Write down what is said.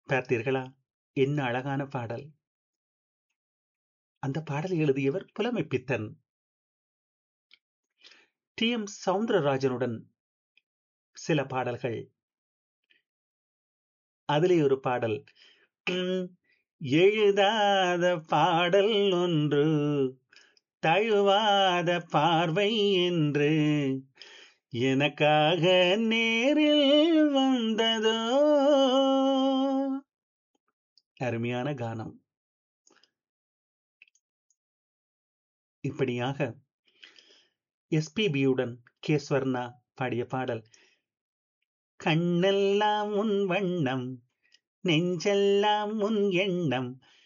பார்த்தீர்களா என்ன அழகான பாடல் அந்த பாடலை எழுதியவர் புலமை பித்தன் டி எம் சவுந்தரராஜனுடன் சில பாடல்கள் அதிலே ஒரு பாடல் உம், எழுதாத பாடல் ஒன்று தழுவாத பார்வை என்று எனக்காக நேரில் வந்ததோ அருமையான கானம் இப்படியாக எஸ்பிபியுடன் கே ஸ்வர்ணா பாடிய பாடல் கண்ணெல்லாம் உன் வண்ணம் நெஞ்செல்லாம் உன் எண்ணம்